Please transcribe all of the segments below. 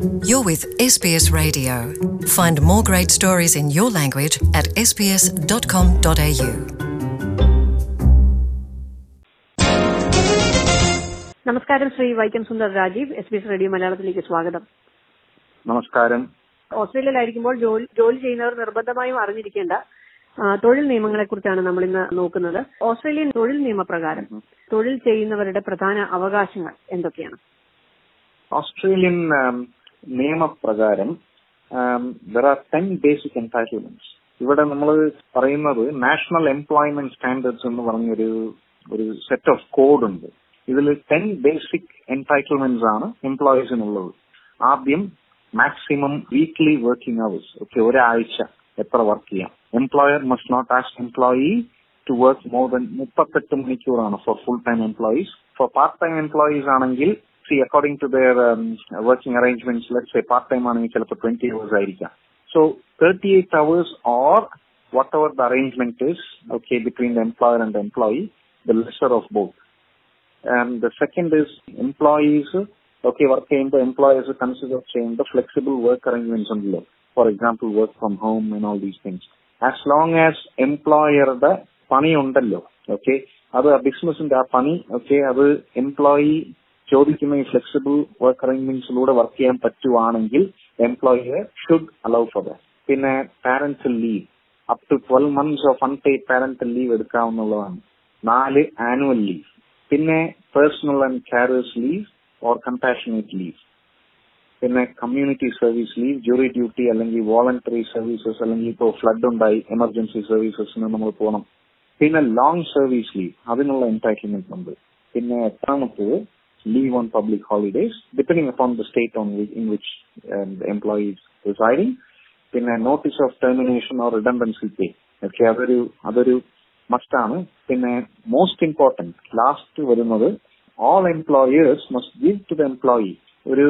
You're with SBS Radio. Find more great stories in your language at sbs.com.au. നമസ്കാരം Shri Vaikom Sundar Rajeev S B S radio മലയാളത്തിലേക്ക് സ്വാഗതം നമസ്കാരം ഓസ്ട്രേലിയയിലായിരിക്കുമ്പോൾ ജോലി ജോലി ചെയ്യുന്നവർ നിർബന്ധമായും അറിഞ്ഞിരിക്കേണ്ട ആ, തൊഴിൽ നിയമങ്ങളെ കുറിച്ചാണ് നമ്മൾ ഇന്ന് നോക്കുന്നത് ഓസ്ട്രേലിയൻ തൊഴിൽ നിയമപ്രകാരം തൊഴിൽ ചെയ്യുന്നവരുടെ പ്രധാന അവകാശങ്ങൾ എന്തൊക്കെയാണ് ഓസ്ട്രേലിയൻ um, നിയമപ്രകാരം there are ten basic entitlements ഇവിടെ നമ്മൾ പറയുന്നത് നാഷണൽ എംപ്ലോയ്മെന്റ് സ്റ്റാൻഡേർഡ്സ് എന്ന് പറഞ്ഞൊരു ഒരു സെറ്റ് ഓഫ് കോഡ് ഉണ്ട് ഇതിൽ ടെൻ ബേസിക് എൻടൈറ്റിൽമെന്റ്സ് ആണ് എംപ്ലോയീസിനുള്ളത് ആദ്യം maximum weekly working hours okay ഒരാഴ്ച എത്ര വർക്ക് ചെയ്യാം employer must not ask employee to work more than മുപ്പത്തെട്ട് മണിക്കൂറാണ് for full time employees for part time employees ആണെങ്കിൽ see according to their working arrangements let's a part time ആണെങ്കിൽ ചിലപ്പോൾ twenty hours ആയിരിക്കാം so thirty eight hours or whatever the arrangement is okay between the employer and the employee the lesser of both and the second is employees okay work ചെയ്യുമ്പോൾ employers consider ചെയ്യുന്ന flexible work arrangements ഉണ്ടല്ലോ for example work from home and all these things as long as employer-ടെ പണി ഉണ്ടല്ലോ okay അത് ആ ബിസിനസിന്റെ ആ പണി ഓക്കെ അത് എംപ്ലോയി ചോദിക്കുന്ന ഈ ഫ്ലെക്സിബിൾ വർക്ക് അറേഞ്ച്മെന്റ്സിലൂടെ വർക്ക് ചെയ്യാൻ പറ്റുവാണെങ്കിൽ employer should allow for that പിന്നെ parents leave up to twelve months of unpaid parental leave എടുക്കാവുന്നതാണ് നാല് ആനുവൽ ലീവ് പിന്നെ personal and carers leave or compassionate leave പിന്നെ community service leave jury duty അല്ലെങ്കിൽ voluntary services അല്ലെങ്കിൽ ഇപ്പോൾ flood ഉണ്ടായി emergency സർവീസസിന് നമ്മൾ പോകണം പിന്നെ ലോങ് സർവീസ് ലീവ് അതിനുള്ള എൻടൈറ്റിൽമെന്റ് ഉണ്ട് പിന്നെ എത്രാമത്തത് leave on public holidays depending upon the state on in which employees residing പിന്നെ notice of termination or redundancy pay okay അതൊരു അതൊരു മസ്റ്റാണ് പിന്നെ മോസ്റ്റ് ഇമ്പോർട്ടന്റ് ലാസ്റ്റ് വരുന്നത് all employers must give to the employee ഒരു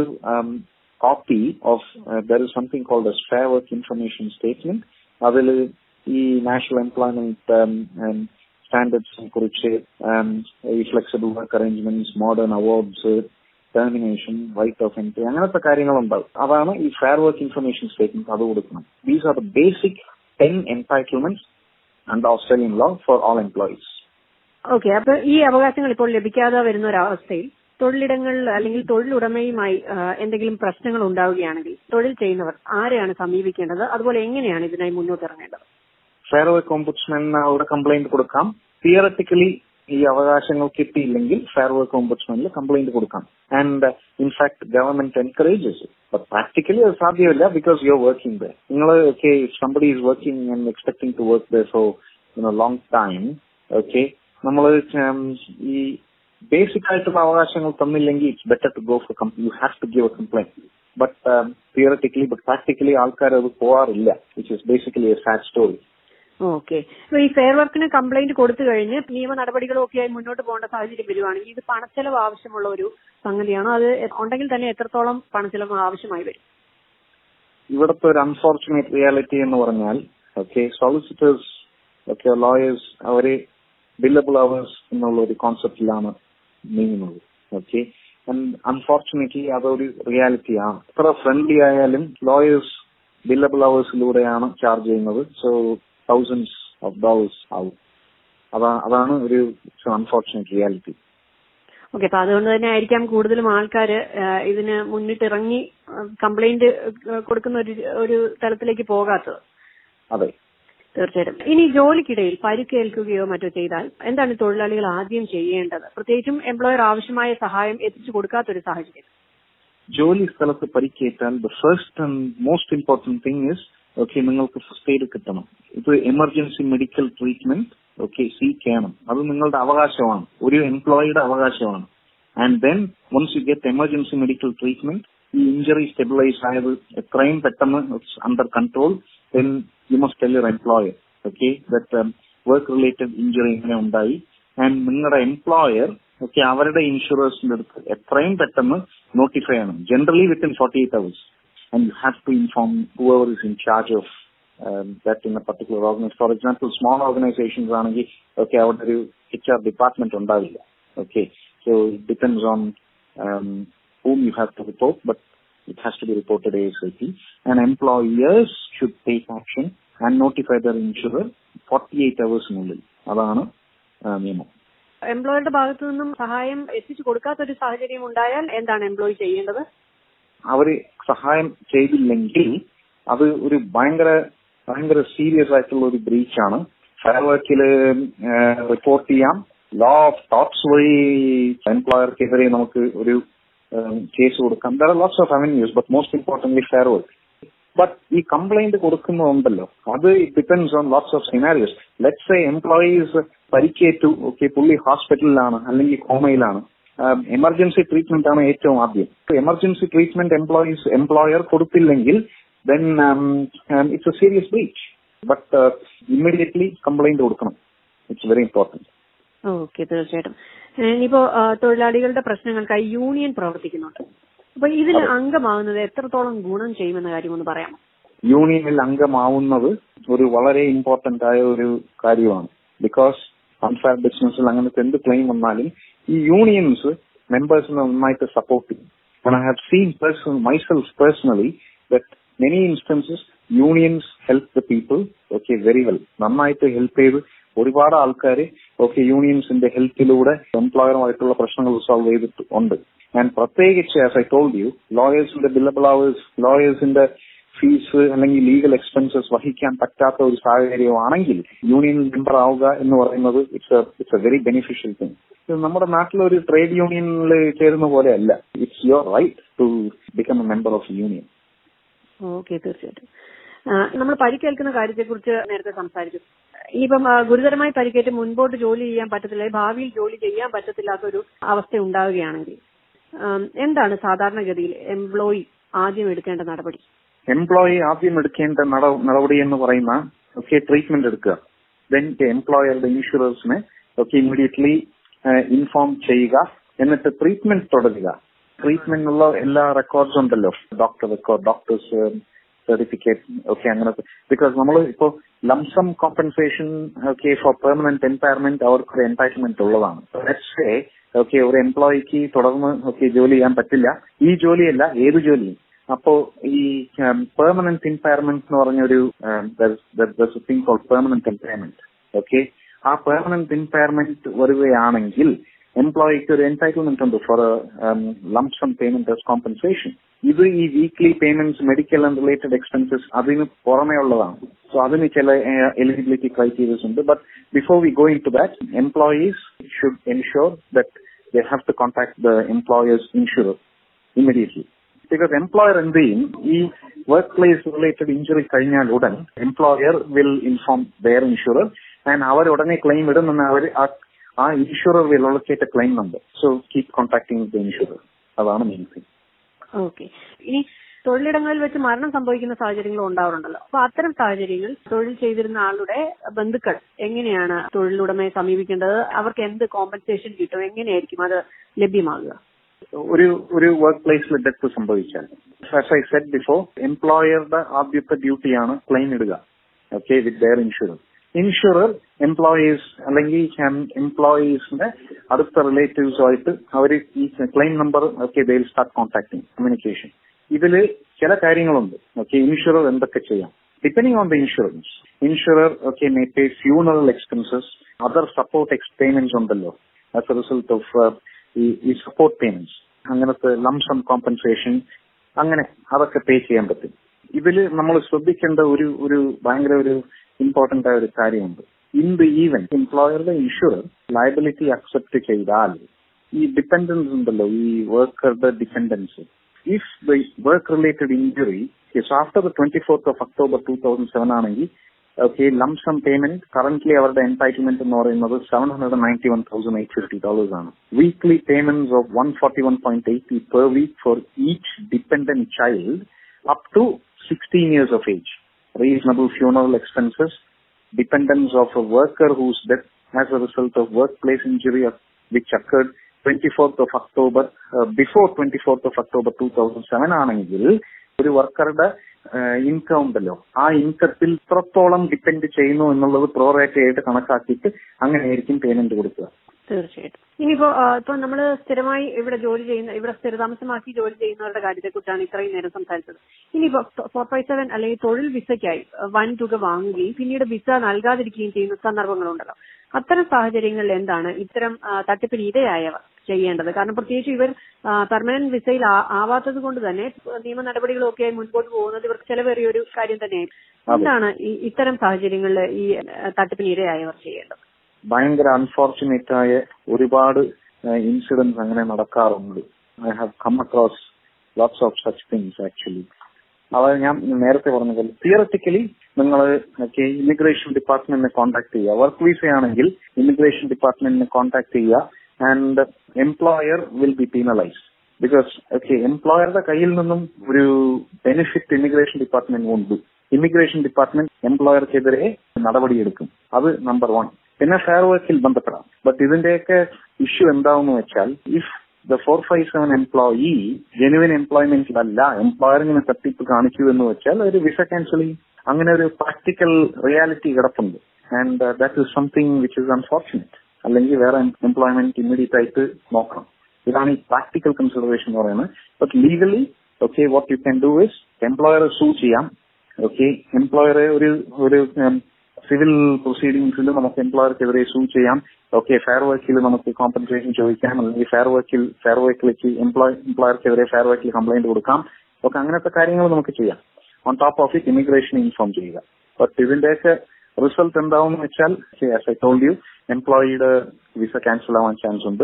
copy of there is something called as fair work information statement അതിൽ ഈ national employment സ്റ്റാൻഡേർഡ്സിനെ കുറിച്ച് um, ഈ flexible work arrangements modern awards termination right of entry അങ്ങനത്തെ കാര്യങ്ങളുണ്ടാവും അതാണ് ഈ ഫെയർ വർക്ക് ഇൻഫർമേഷൻ സ്റ്റേറ്റ്മെന്റ് അത് കൊടുക്കണം these are the basic ten entitlements and Australian law for all employees okay അപ്പൊ ഈ അവകാശങ്ങൾ ഇപ്പോൾ ലഭിക്കാതെ വരുന്ന ഒരവസ്ഥയിൽ തൊഴിലിടങ്ങളിൽ അല്ലെങ്കിൽ തൊഴിലുടമയുമായി ആ, എന്തെങ്കിലും പ്രശ്നങ്ങൾ ഉണ്ടാവുകയാണെങ്കിൽ തൊഴിൽ ചെയ്യുന്നവർ ആരെയാണ് സമീപിക്കേണ്ടത് അതുപോലെ എങ്ങനെയാണ് ഇതിനായി മുന്നോട്ട് ഇറങ്ങേണ്ടത് ഫെയർ വർക്ക് ഓംബുഡ്സ്മാൻ അവിടെ കംപ്ലൈന്റ് കൊടുക്കാം തിയററ്റിക്കലി ഈ അവകാശങ്ങൾ കിട്ടിയില്ലെങ്കിൽ ഫെയർ വർക്ക് ഓംബുഡ്സ്മാനിൽ കംപ്ലൈന്റ് കൊടുക്കാം and in fact government encourages but practically അത് സാധ്യമല്ല because you are working the നിങ്ങൾ okay somebody is working and expecting to work the for you know long time okay നമ്മൾ ഈ ബേസിക് ആയിട്ടുള്ള അവകാശങ്ങൾ തന്നില്ലെങ്കിൽ it's better to go for you have to give a complaint but theoretically but practically ആൾക്കാർ അത് പോവാറില്ല which is basically a sad story okay അപ്പൊ ഈ ഫെയർ വർക്കിന് കംപ്ലൈന്റ് കൊടുത്തു കഴിഞ്ഞ് നിയമ നടപടികളും ഒക്കെയായി മുന്നോട്ട് പോകേണ്ട സാഹചര്യം വരുവാണെങ്കിൽ ഇത് പണച്ചെലവ് ആവശ്യമുള്ള ഒരു സംഗതിയാണോ അത് ഉണ്ടെങ്കിൽ തന്നെ എത്രത്തോളം പണച്ചെലവ് ആവശ്യമായി വരും ഇവിടുത്തെ ഒരു അൺഫോർച്ചുനേറ്റ് റിയാലിറ്റി എന്ന് പറഞ്ഞാൽ ഓക്കെ സോളിസിറ്റേഴ്സ് ഓക്കെ ലോയേഴ്സ് അവര് ബില്ലബിൾ അവേഴ്സ് എന്നുള്ള ഒരു കോൺസെപ്റ്റിലാണ് നീങ്ങുന്നത് ഓക്കെ ആൻഡ് അൺഫോർച്ചുനേറ്റ്ലി അതൊരു റിയാലിറ്റിയാണ് എത്ര ഫ്രണ്ട്ലി ആയാലും ലോയേഴ്സ് ബില്ലബിൾ അവേഴ്സിലൂടെയാണ് ചാർജ് ചെയ്യുന്നത് സോ തൗസൻഡ്സ് ഓഫ് ഡോളേഴ്സ് ആവും അതാ അതാണ് ഒരു അൺഫോർച്ചുനേറ്റ് റിയാലിറ്റി ഓക്കെ അപ്പൊ അതുകൊണ്ട് തന്നെ ആയിരിക്കാം കൂടുതലും ആൾക്കാർ ഇതിന് മുന്നിട്ടിറങ്ങി കംപ്ലൈന്റ് കൊടുക്കുന്ന ഒരു ഒരു തലത്തിലേക്ക് പോകാത്തത് അതെ തീർച്ചയായിട്ടും ഇനി ജോലിക്കിടയിൽ പരിക്കേൽക്കുകയോ മറ്റോ ചെയ്താൽ എന്താണ് തൊഴിലാളികൾ ആദ്യം ചെയ്യേണ്ടത് പ്രത്യേകിച്ചും എംപ്ലോയർ ആവശ്യമായ സഹായം എത്തിച്ചു കൊടുക്കാത്തൊരു സാഹചര്യം ജോലി സ്ഥലത്ത് പരിക്കേറ്റാൽ the first and most important thing is okay നിങ്ങൾക്ക് ഫസ്റ്റ് എയ്ഡ് കിട്ടണം ഇത് emergency medical treatment okay seek ചെയ്യണം അത് നിങ്ങളുടെ അവകാശമാണ് ഒരു എംപ്ലോയിയുടെ അവകാശമാണ് and then once you get emergency medical treatment ഈ ഇഞ്ചറി സ്റ്റെബിലൈസ് ആയത് എത്രയും പെട്ടെന്ന് under control then you must tell your employer okay that work related injury ഇങ്ങനെ ഉണ്ടായി ആൻഡ് നിങ്ങളുടെ എംപ്ലോയർ ഓക്കെ അവരുടെ ഇൻഷുറൻസിന്റെ അടുത്ത് എത്രയും പെട്ടെന്ന് നോട്ടിഫൈ ചെയ്യണം generally within forty eight hours and you have to inform whoever is in charge of that in a particular organise for example small organisations ആണെങ്കിൽ okay അവിടെ ഒരു എച്ച് ആർ ഡിപ്പാർട്ട്മെന്റ് ഉണ്ടാവില്ല okay so it depends on whom you have to report, but It has to be reported ASAP. And employers should take action and notify their insurer 48 hours-നുള്ളിൽ അതാണ് ആ, നിയമം എംപ്ലോയറുടെ ഭാഗത്തു നിന്നും സഹായം എത്തിച്ചു കൊടുക്കാത്ത ഒരു സാഹചര്യം ഉണ്ടായാൽ എന്താണ് എംപ്ലോയി ചെയ്യേണ്ടത് അവര് സഹായം ചെയ്തില്ലെങ്കിൽ അത് ഒരു ഭയങ്കര ഭയങ്കര സീരിയസ് ആയിട്ടുള്ള ഒരു ബ്രീച്ചാണ് ഫയർ വർക്കിൽ റിപ്പോർട്ട് ചെയ്യാം ലോ ഓഫ് ടോപ്സ് വഴി എംപ്ലോയർക്കെതിരെ നമുക്ക് ഒരു കേസ് കൊടുക്കാം there are lots of avenues but most importantly fair work but ഈ കംപ്ലൈന്റ് കൊടുക്കുന്നുണ്ടല്ലോ അത് it depends on lots of scenarios let's a employees പരിക്കേറ്റു ഓക്കെ പുള്ളി ഹോസ്പിറ്റലിലാണ് അല്ലെങ്കിൽ കോമയിലാണ് എമർജൻസി ട്രീറ്റ്മെന്റ് ആണ് ഏറ്റവും ആദ്യം എമർജൻസി ട്രീറ്റ്മെന്റ് എംപ്ലോയീസ് എംപ്ലോയർ കൊടുത്തില്ലെങ്കിൽ then it's a serious breach but immediately complaint കൊടുക്കണം ഇറ്റ്സ് വെരി ഇമ്പോർട്ടന്റ് ഓക്കെ തീർച്ചയായിട്ടും ഇനിയിപ്പോ ആ, തൊഴിലാളികളുടെ പ്രശ്നങ്ങൾക്കായി യൂണിയൻ പ്രവർത്തിക്കുന്നുണ്ട് അപ്പൊ ഇതിൽ അംഗമാകുന്നത് എത്രത്തോളം ഗുണം ചെയ്യുമെന്ന കാര്യം ഒന്ന് പറയാമോ യൂണിയനിൽ അംഗമാവുന്നത് ഒരു വളരെ ഇമ്പോർട്ടന്റ് ആയ ഒരു കാര്യമാണ് ബിക്കോസ് അൺഫെയർ ബിസിനസ്സിൽ അങ്ങനത്തെ എന്ത് ക്ലെയിം വന്നാലും ഈ യൂണിയൻസ് മെമ്പേഴ്സിനെ നന്നായിട്ട് സപ്പോർട്ട് ചെയ്യും And I have seen person, myself personally that many instances unions help the people okay very well നന്നായിട്ട് ഹെൽപ്പ് ചെയ്ത് ഒരുപാട് ആൾക്കാർ ഓക്കെ യൂണിയൻസിന്റെ ഹെൽപ്പിലൂടെ എംപ്ലോയറുമായിട്ടുള്ള പ്രശ്നങ്ങൾ സോൾവ് ചെയ്തിട്ട് ഉണ്ട് ആൻഡ് പ്രത്യേകിച്ച് ആസ് ഐ ടോൾഡ് യു ലോയേഴ്സിന്റെ ബില്ലബിൾ അവേഴ്സ് ലോയേഴ്സിന്റെ ഫീസ് അല്ലെങ്കിൽ ലീഗൽ എക്സ്പെൻസസ് വഹിക്കാൻ പറ്റാത്ത ഒരു സാഹചര്യമാണെങ്കിൽ യൂണിയൻ മെമ്പർ ആവുക എന്ന് പറയുന്നത് it's it's a very beneficial thing ഇത് നമ്മുടെ നാട്ടിലെ ഒരു ട്രേഡ് യൂണിയനിൽ ചേരുന്ന പോലെ അല്ല it's your right to become a member of union okay തീർച്ചയായിട്ടും നമ്മൾ പരിക്കേൽക്കുന്ന കാര്യത്തെക്കുറിച്ച് നേരത്തെ സംസാരിച്ചു ഇനിയിപ്പം ആ, ഗുരുതരമായി പരിക്കേറ്റ് മുൻപോട്ട് ജോലി ചെയ്യാൻ പറ്റത്തില്ല ഭാവിയിൽ ജോലി ചെയ്യാൻ പറ്റത്തില്ലാത്ത ഒരു അവസ്ഥ ഉണ്ടാവുകയാണെങ്കിൽ ആം, എന്താണ് സാധാരണഗതിയിൽ എംപ്ലോയി ആദ്യം എടുക്കേണ്ട നടപടി എംപ്ലോയി ആദ്യം എടുക്കേണ്ട നട- നടപടി എന്ന് പറയുന്ന ഓക്കെ ട്രീറ്റ്മെന്റ് എടുക്കുക ദെൻ എംപ്ലോയറുടെ ഇൻഷുറൻസിനെ ഓക്കെ ഇമ്മീഡിയറ്റ്ലി ഇൻഫോം ചെയ്യുക എന്നിട്ട് ട്രീറ്റ്മെന്റ് തുടരുക ട്രീറ്റ്മെന്റിനുള്ള എല്ലാ റെക്കോർഡ്സ് ഉണ്ടല്ലോ doctor record doctors certificate okay അങ്ങനത്തെ ബിക്കോസ് നമ്മൾ ഇപ്പോ lump sum compensation okay for permanent impairment അവർക്ക് ഒരു എൻടൈറ്റ്മെന്റ് ഉള്ളതാണ് ഓക്കെ ഒരു എംപ്ലോയിക്ക് തുടർന്ന് ഓക്കെ ജോലി ചെയ്യാൻ പറ്റില്ല ഈ ജോലിയല്ല ഏത് ജോലിയും അപ്പോ ഈ പെർമനന്റ് ഇമ്പയർമെന്റ് എന്ന് പറഞ്ഞ ഒരു thing call permanent impairment okay ആ പെർമനന്റ് ഇമ്പയർമെന്റ് വരികയാണെങ്കിൽ എംപ്ലോയിക്ക് ഒരു എൻടൈറ്റിൽമെന്റ് ഉണ്ട് for lump sum payment as compensation ഇത് ഈ weekly payments medical and related expenses അതിന് പുറമേ ഉള്ളതാണ് സോ അതിന് ചില എലിജിബിലിറ്റി ക്രൈറ്റീരിയസ് ഉണ്ട് but before we go into that employees should ensure that they have to contact the employers insurer immediately because employer എന്ത് ചെയ്യും ഈ വർക്ക് പ്ലേസ് റിലേറ്റഡ് ഇഞ്ചുറി കഴിഞ്ഞാൽ ഉടൻ employer will inform their insurer and അവർ ഉടനെ claim ഇടുമെന്ന് അവർ ആ insurer will allocate claim number so keep contacting the insurer അതാണ് മെയിൻ തിങ് ഓക്കെ ഇനി തൊഴിലിടങ്ങളിൽ വെച്ച് മരണം സംഭവിക്കുന്ന സാഹചര്യങ്ങൾ ഉണ്ടാവാറുണ്ടല്ലോ അപ്പൊ അത്തരം സാഹചര്യങ്ങൾ തൊഴിൽ ചെയ്തിരുന്ന ആളുടെ ബന്ധുക്കൾ എങ്ങനെയാണ് തൊഴിലുടമയെ സമീപിക്കേണ്ടത് അവർക്ക് എന്ത് കോമ്പൻസേഷൻ കിട്ടും എങ്ങനെയായിരിക്കും അത് ലഭ്യമാകുക ഒരു ഒരു വർക്ക് പ്ലേസിൽ ഡെത്ത് സംഭവിച്ചാൽ ആസ് ഐ സെറ്റ് ബിഫോർ എംപ്ലോയറുടെ ആദ്യത്തെ ഡ്യൂട്ടിയാണ് ക്ലെയിം ഇടുക okay with their insurer insurer employees അല്ലെങ്കിൽ എംപ്ലോയീസിന്റെ അടുത്ത റിലേറ്റീവ്സുമായിട്ട് അവർ ഈ claim number okay they start contacting communication ഇതില് ചില കാര്യങ്ങളുണ്ട് ഓക്കെ ഇൻഷുറർ എന്തൊക്കെ ചെയ്യാം depending on the insurance insurer okay may pay funeral expenses other support ex payments ഉണ്ടല്ലോ ആസ് എ റിസൾട്ട് ഓഫ് ഈ സപ്പോർട്ട് പേയ്മെന്റ്സ് അങ്ങനത്തെ ലംസം കോമ്പൻസേഷൻ അങ്ങനെ അതൊക്കെ പേ ചെയ്യാൻ പറ്റും ഇതില് നമ്മൾ ശ്രദ്ധിക്കേണ്ട ഒരു ഒരു ഭയങ്കര ഒരു ഇമ്പോർട്ടന്റ് ആയ ഒരു കാര്യമുണ്ട് ഇൻ ദി ഈവൻ എംപ്ലോയറുടെ ഇൻഷുറർ ലയബിലിറ്റി അക്സെപ്റ്റ് ചെയ്താൽ ഈ ഡിപ്പെൻഡൻസ് ഉണ്ടല്ലോ ഈ വർക്കറുടെ dependence if the work related injury is after the twenty fourth of October two thousand seven ആണെങ്കിൽ ഓക്കെ ലംസം പേയ്മെന്റ് കറന്റ്ലി അവരുടെ എൻടൈറ്റ്മെന്റ് എന്ന് പറയുന്നത് seven hundred ninety one thousand eight fifty dollars ആണ് weekly payment of one forty one point eighty per week for each dependent child up to sixteen years of age reasonable funeral expenses, dependence of a worker whose death as a result of workplace injury of, which occurred 24th of October, uh, before 24th of October 2007 ആണെങ്കിൽ ഒരു വർക്കറുടെ income ഉണ്ടല്ലോ ആ ഇൻകത്തിൽ എത്രത്തോളം depend ചെയ്യുന്നു എന്നുള്ളത് പ്രോറേറ്റ് ആയിട്ട് കണക്കാക്കിയിട്ട് അങ്ങനെയായിരിക്കും payment കൊടുക്കുക തീർച്ചയായിട്ടും ഇനിയിപ്പോ ആ, ഇപ്പൊ നമ്മൾ സ്ഥിരമായി ഇവിടെ ജോലി ചെയ്യുന്ന ഇവിടെ സ്ഥിരതാമസമാക്കി ജോലി ചെയ്യുന്നവരുടെ കാര്യത്തെക്കുറിച്ചാണ് ഇത്രയും നേരം സംസാരിച്ചത് ഇനിയിപ്പോ ഫോർ ഫൈവ് സെവൻ അല്ലെങ്കിൽ തൊഴിൽ വിസയ്ക്കായി ആ, വൻ തുക വാങ്ങുകയും പിന്നീട് വിസ നൽകാതിരിക്കുകയും ചെയ്യുന്ന സന്ദർഭങ്ങളുണ്ടല്ലോ അത്തരം സാഹചര്യങ്ങളിൽ എന്താണ് ഇത്തരം ആ, തട്ടിപ്പിന് ഇരയായവർ ചെയ്യേണ്ടത് കാരണം പ്രത്യേകിച്ച് ഇവർ പെർമനന്റ് വിസയിൽ ആ- ആവാത്തത് കൊണ്ട് തന്നെ നിയമ നടപടികളൊക്കെ മുൻപോട്ട് പോകുന്നത് ഇവർക്ക് ചെലവേറിയ ഒരു കാര്യം തന്നെയായിരിക്കും എന്താണ് ഈ ഇത്തരം സാഹചര്യങ്ങളിൽ ഈ ആ, തട്ടിപ്പിന് ഇരയായവർ ചെയ്യേണ്ടത് ഭയങ്കര അൺഫോർച്ചുനേറ്റ് ആയ ഒരുപാട് ഇൻസിഡൻസ് അങ്ങനെ നടക്കാറുണ്ട് I have come across lots of such things actually അതായത് ഞാൻ നേരത്തെ പറഞ്ഞ പോലെ തിയററ്റിക്കലി നിങ്ങൾ ഇമിഗ്രേഷൻ ഡിപ്പാർട്ട്മെന്റിനെ കോൺടാക്ട് ചെയ്യുക വർക്ക് വിസ ആണെങ്കിൽ ഇമിഗ്രേഷൻ ഡിപ്പാർട്ട്മെന്റിനെ കോൺടാക്ട് ചെയ്യുക and employer will be penalise because okay എംപ്ലോയറുടെ കയ്യിൽ നിന്നും ഒരു ബെനിഫിറ്റ് ഇമിഗ്രേഷൻ ഡിപ്പാർട്ട്മെന്റ് ഉണ്ട് ഇമിഗ്രേഷൻ ഡിപ്പാർട്ട്മെന്റ് എംപ്ലോയർക്കെതിരെ നടപടിയെടുക്കും അത് നമ്പർ വൺ പിന്നെ ഫെയർ വർക്കിൽ ബന്ധപ്പെടാം ബട്ട് ഇതിന്റെയൊക്കെ ഇഷ്യൂ എന്താവെന്ന് വെച്ചാൽ if the four five seven employee genuine എംപ്ലോയ്മെന്റിലല്ല എംപ്ലോയറിങ്ങനെ തട്ടിപ്പ് കാണിച്ചു എന്ന് വെച്ചാൽ ഒരു വിസ ക്യാൻസൽ ചെയ്യും അങ്ങനെ ഒരു പ്രാക്ടിക്കൽ റിയാലിറ്റി കിടപ്പുണ്ട് and that is something which is unfortunate അല്ലെങ്കിൽ വേറെ എംപ്ലോയ്മെന്റ് ഇമ്മീഡിയറ്റ് ആയിട്ട് നോക്കണം ഇതാണ് ഈ പ്രാക്ടിക്കൽ കൺസിഡറേഷൻ എന്ന് പറയുന്നത് but legally okay what you can do is എംപ്ലോയറെ സൂ ചെയ്യാം ഓക്കെ എംപ്ലോയറെ ഒരു ഒരു സിവിൽ പ്രൊസീഡിംഗ്സിൽ നമുക്ക് എംപ്ലോയർക്കെതിരെ സൂ ചെയ്യാം ഓക്കെ ഫെയർ വർക്കിൽ നമുക്ക് കോമ്പൻസേഷൻ ചോദിക്കാം അല്ലെങ്കിൽ ഫെയർ വർക്കിൽ ഫെയർ വർക്കിലേക്ക് എംപ്ലോയ് എംപ്ലോയർക്കെതിരെ ഫെയർ വർക്കിൽ കംപ്ലൈന്റ് കൊടുക്കാം ഒക്കെ അങ്ങനത്തെ കാര്യങ്ങൾ നമുക്ക് ചെയ്യാം on top of it immigration inform ചെയ്യുക ബട്ട് ഇതിന്റെയൊക്കെ റിസൾട്ട് എന്താവും വെച്ചാൽ ആസ് ഐ ടോൾഡ് യു എംപ്ലോയിയുടെ വിസ ക്യാൻസൽ ആവാൻ ചാൻസ് ഉണ്ട്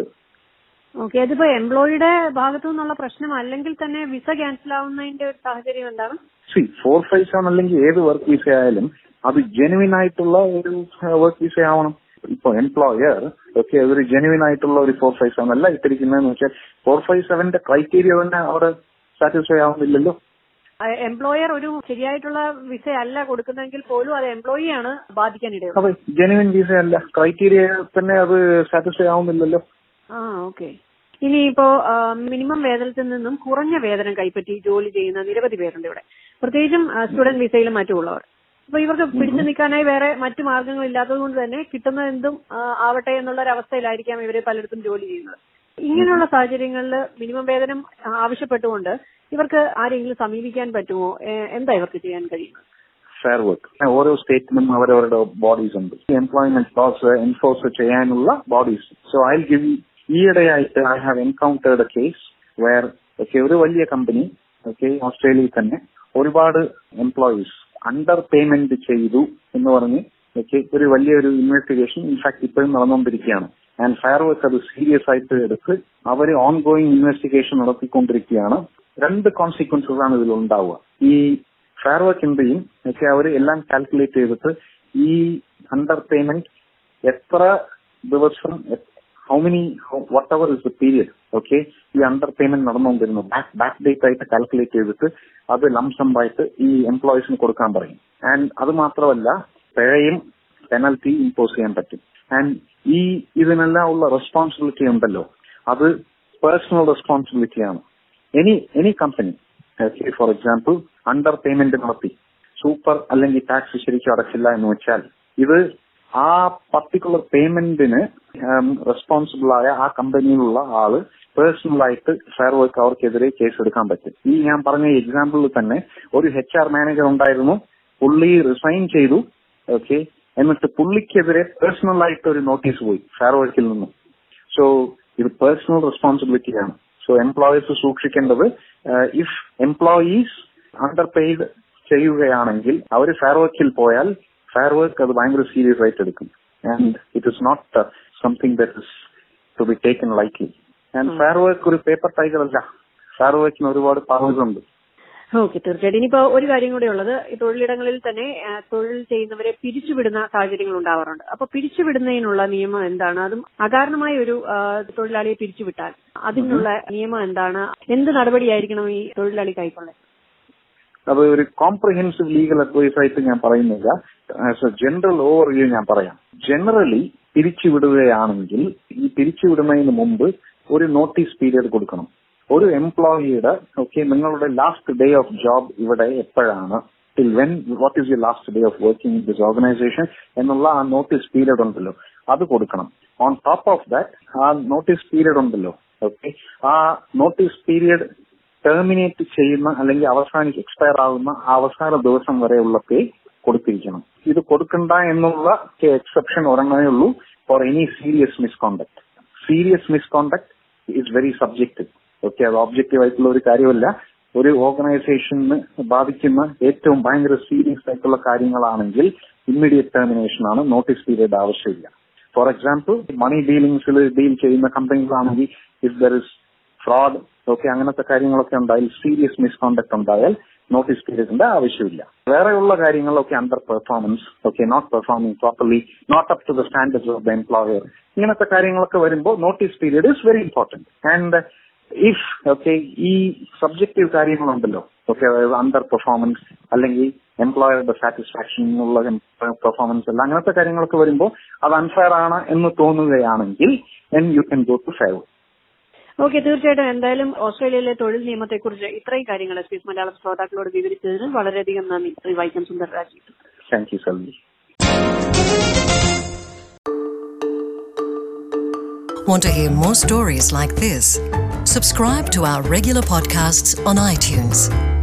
ഓക്കെ അതിപ്പോ എംപ്ലോയിയുടെ ഭാഗത്തു നിന്നുള്ള പ്രശ്നം അല്ലെങ്കിൽ തന്നെ വിസ ക്യാൻസൽ ആവുന്നതിന്റെ ഒരു സാഹചര്യം എന്താണ് സി ഫോർ ഫൈവ് സെവൻ അല്ലെങ്കിൽ ഏത് വർക്ക് വിസ ആയാലും അത് ജെനുവിൻ ആയിട്ടുള്ള ഒരു വർക്ക് വിസ ആവണം ഇപ്പൊ എംപ്ലോയർ ഓക്കെ ഒരു ജെനുവിൻ ആയിട്ടുള്ള ഒരു ഫോർ ഫൈവ് സെവൻ അല്ല ഇട്ടിരിക്കുന്നതെന്ന് വെച്ചാൽ ഫോർ ഫൈവ് സെവന്റെ ക്രൈറ്റീരിയ തന്നെ അവിടെ സാറ്റിസ്ഫൈ ആവുന്നില്ലല്ലോ എംപ്ലോയർ ഒരു ശരിയായിട്ടുള്ള വിസ അല്ല കൊടുക്കുന്നതെങ്കിൽ പോലും അത് എംപ്ലോയിയാണ് ബാധിക്കാൻ ഇടയുള്ളത് അതെ ജെനുവിൻ വിസ അല്ല ക്രൈറ്റീരിയ തന്നെ അത് സാറ്റിസ്ഫൈ ആവുന്നില്ലല്ലോ ആ ഓക്കെ ഇനിയിപ്പോ മിനിമം വേതനത്തിൽ നിന്നും കുറഞ്ഞ വേതനം കൈപ്പറ്റി ജോലി ചെയ്യുന്ന നിരവധി പേരുണ്ട് ഇവിടെ പ്രത്യേകിച്ചും സ്റ്റുഡന്റ് വിസയിലും മറ്റുമുള്ളവർ അപ്പൊ ഇവർക്ക് പിടിച്ചു നിൽക്കാനായി വേറെ മറ്റു മാർഗങ്ങൾ ഇല്ലാത്തത് കൊണ്ട് തന്നെ കിട്ടുന്ന എന്തും ആ, ആവട്ടെ എന്നുള്ള ഒരു അവസ്ഥയിലായിരിക്കാം ഇവര് പലയിടത്തും ജോലി ചെയ്യുന്നത് ഇങ്ങനെയുള്ള സാഹചര്യങ്ങളിൽ മിനിമം വേതനം ആവശ്യപ്പെട്ടുകൊണ്ട് ഇവർക്ക് ആരെങ്കിലും സമീപിക്കാൻ പറ്റുമോ ഏ, എന്താ ഇവർക്ക് ചെയ്യാൻ കഴിയുന്നത് ഫെയർ വർക്ക് ഓരോ സ്റ്റേറ്റിനും അവരവരുടെ ബോഡീസ് ഉണ്ട് എംപ്ലോയ്മെന്റ് ലോസ് എൻഫോഴ്സ് ചെയ്യാനുള്ള ബോഡീസ് സോ ഐ ഗിവ് ഈയിടെയായിട്ട് I have encountered a case where okay ഒരു വലിയ കമ്പനി ഓക്കെ ഓസ്ട്രേലിയയിൽ തന്നെ ഒരുപാട് എംപ്ലോയീസ് അണ്ടർ പേയ്മെന്റ് ചെയ്തു എന്ന് പറഞ്ഞ് ഓക്കെ ഒരു വലിയൊരു ഇൻവെസ്റ്റിഗേഷൻ ഇൻഫാക്ട് ഇപ്പോഴും നടന്നുകൊണ്ടിരിക്കുകയാണ് ആൻഡ് ഫയർ വർക്ക് അത് സീരിയസ് ആയിട്ട് എടുത്ത് അവർ ഓൺ ഗോയിങ് ഇൻവെസ്റ്റിഗേഷൻ നടത്തിക്കൊണ്ടിരിക്കുകയാണ് രണ്ട് കോൺസിക്വൻസസ് ആണ് ഇതിൽ ഉണ്ടാവുക ഈ ഫെയർ വർക്ക് എന്ത് ചെയ്യും ഒക്കെ അവർ എല്ലാം കാൽക്കുലേറ്റ് ചെയ്തിട്ട് ഈ അണ്ടർ പേയ്മെന്റ് എത്ര ദിവസം how many whatever is the period okay ഈ അണ്ടർ പേയ്മെന്റ് നടന്നുകൊണ്ടിരുന്നു ബാക്ക് ബാക്ക് ഡേറ്റ് ആയിട്ട് കാൽക്കുലേറ്റ് ചെയ്തിട്ട് അത് ലംസംബായിട്ട് ഈ എംപ്ലോയീസിന് കൊടുക്കാൻ പറയും ആൻഡ് അത് മാത്രമല്ല പിഴയും പെനൽറ്റി ഇമ്പോസ് ചെയ്യാൻ പറ്റും ആൻഡ് ഈ ഇതിനെല്ലാം ഉള്ള റെസ്പോൺസിബിലിറ്റി ഉണ്ടല്ലോ അത് പേഴ്സണൽ റെസ്പോൺസിബിലിറ്റിയാണ് any any company for example under payment നടത്തി സൂപ്പർ അല്ലെങ്കിൽ ടാക്സ് ശരിക്കും അടച്ചില്ല എന്ന് വെച്ചാൽ ഇത് ആ പർട്ടിക്കുലർ പേയ്മെന്റിന് റെസ്പോൺസിബിൾ ആയ ആ കമ്പനിയിലുള്ള ആള് പേഴ്സണൽ ആയിട്ട് ഫെയർ വർക്ക് അവർക്കെതിരെ കേസ് എടുക്കാൻ പറ്റും ഈ ഞാൻ പറഞ്ഞ എക്സാമ്പിളിൽ തന്നെ ഒരു എച്ച് ആർ മാനേജർ ഉണ്ടായിരുന്നു പുള്ളി റിസൈൻ ചെയ്തു ഓക്കെ എന്നിട്ട് പുള്ളിക്കെതിരെ പേഴ്സണൽ ആയിട്ട് ഒരു നോട്ടീസ് പോയി ഫെയർ വർക്കിൽ നിന്നും സോ ഇത് പേഴ്സണൽ റെസ്പോൺസിബിലിറ്റിയാണ് സോ എംപ്ലോയീസ് സൂക്ഷിക്കേണ്ടത് ഇഫ് എംപ്ലോയീസ് അണ്ടർ പെയ്ഡ് ചെയ്യുകയാണെങ്കിൽ അവർ ഫെയർ വർക്കിൽ പോയാൽ ഫെയർ വർക്ക് അത് ഭയങ്കര സീരിയസ് ആയിട്ട് എടുക്കും and it is not something that is to be taken likely and fair work ഒരു പേപ്പർ ടൈഗർ അല്ല ഫെയർ വർക്കിന് ഒരുപാട് പവേഴ്സ് ഉണ്ട് ഓക്കെ തീർച്ചയായിട്ടും ഇനിയിപ്പോ ഒരു കാര്യം കൂടെ ഉള്ളത് ഈ തൊഴിലിടങ്ങളിൽ തന്നെ ആ, തൊഴിൽ ചെയ്യുന്നവരെ പിരിച്ചുവിടുന്ന സാഹചര്യങ്ങൾ ഉണ്ടാവാറുണ്ട് അപ്പൊ പിരിച്ചുവിടുന്നതിനുള്ള നിയമം എന്താണ് അതും അകാരണമായ ഒരു ആ, തൊഴിലാളിയെ പിരിച്ചുവിട്ടാൽ അതിനുള്ള നിയമം എന്താണ് എന്ത് നടപടിയായിരിക്കണം ഈ തൊഴിലാളി കൈക്കൊള്ളാൻ അത് ഒരു കോംപ്രിഹെൻസീവ് ലീഗൽ അഡ്വൈസ് ആയിട്ട് ഞാൻ പറയുന്നില്ല as a general overview ഞാൻ പറയാം ജനറലി പിരിച്ചുവിടുകയാണെങ്കിൽ ഈ പിരിച്ചുവിടുന്നതിന് മുമ്പ് ഒരു നോട്ടീസ് പീരിയഡ് കൊടുക്കണം ഒരു എംപ്ലോയിയുടെ ഓക്കെ നിങ്ങളുടെ ലാസ്റ്റ് ഡേ ഓഫ് ജോബ് ഇവിടെ എപ്പോഴാണ് till when what is you last day of working in this organisation എന്നുള്ള ആ നോട്ടീസ് പീരിയഡ് ഉണ്ടല്ലോ അത് കൊടുക്കണം ഓൺ ടോപ്പ് ഓഫ് ദാറ്റ് ആ നോട്ടീസ് പീരീഡ് ഉണ്ടല്ലോ ഓക്കെ ആ നോട്ടീസ് പീരീഡ് ടെർമിനേറ്റ് ചെയ്യുന്ന അല്ലെങ്കിൽ അവസാനിച്ച് എക്സ്പയർ ആകുന്ന ആ അവസാന ദിവസം വരെയുള്ള പേ കൊടുത്തിരിക്കണം ഇത് കൊടുക്കണ്ട എന്നുള്ള എക്സെപ്ഷൻ ഒരെണ്ണമേ ഉള്ളൂ for any serious misconduct serious misconduct is very subjective okay അത് ഒബ്ജക്റ്റീവ് ആയിട്ടുള്ള ഒരു കാര്യമല്ല ഒരു ഓർഗനൈസേഷന് ബാധിക്കുന്ന ഏറ്റവും ഭയങ്കര സീരിയസ് ആയിട്ടുള്ള കാര്യങ്ങളാണെങ്കിൽ ഇമ്മീഡിയറ്റ് ടെർമിനേഷൻ ആണ് നോട്ടീസ് പീരീഡ് ആവശ്യമില്ല ഫോർ എക്സാമ്പിൾ മണി ഡീലിംഗ്സിൽ ഡീൽ ചെയ്യുന്ന കമ്പനികളാണെങ്കിൽ if there is fraud okay അങ്ങനത്തെ കാര്യങ്ങളൊക്കെ ഉണ്ടായാൽ സീരിയസ് മിസ്കോണ്ടക്ട് ഉണ്ടായാൽ നോട്ടീസ് പീരീഡിന്റെ ആവശ്യമില്ല വേറെയുള്ള കാര്യങ്ങളൊക്കെ under performance okay not performing properly not up to the standards of the employer ഇങ്ങനത്തെ കാര്യങ്ങളൊക്കെ വരുമ്പോൾ notice period is very important and if okay ഈ സബ്ജക്റ്റീവ് കാര്യങ്ങളുണ്ടല്ലോ ഓക്കെ അതായത് അണ്ടർ പെർഫോമൻസ് അല്ലെങ്കിൽ എംപ്ലോയറുടെ സാറ്റിസ്ഫാക്ഷൻ ഉള്ള പെർഫോമൻസ് എല്ലാം അങ്ങനത്തെ കാര്യങ്ങളൊക്കെ വരുമ്പോൾ അത് അൺഫെയർ ആണ് എന്ന് തോന്നുകയാണെങ്കിൽ then you can go to fair okay തീർച്ചയായിട്ടും എന്തായാലും ഓസ്ട്രേലിയയിലെ തൊഴിൽ നിയമത്തെക്കുറിച്ച് ഇത്രയും കാര്യങ്ങൾ എസ് പി എസ് മലയാളം ശ്രോതാക്കളോട് വിവരിച്ചതിന് വളരെയധികം നന്ദി ശ്രീ വൈക്കം സുന്ദർ രാജീവ് താങ്ക് യു സൽവി Want to hear more stories like this? Subscribe to our regular podcasts on iTunes.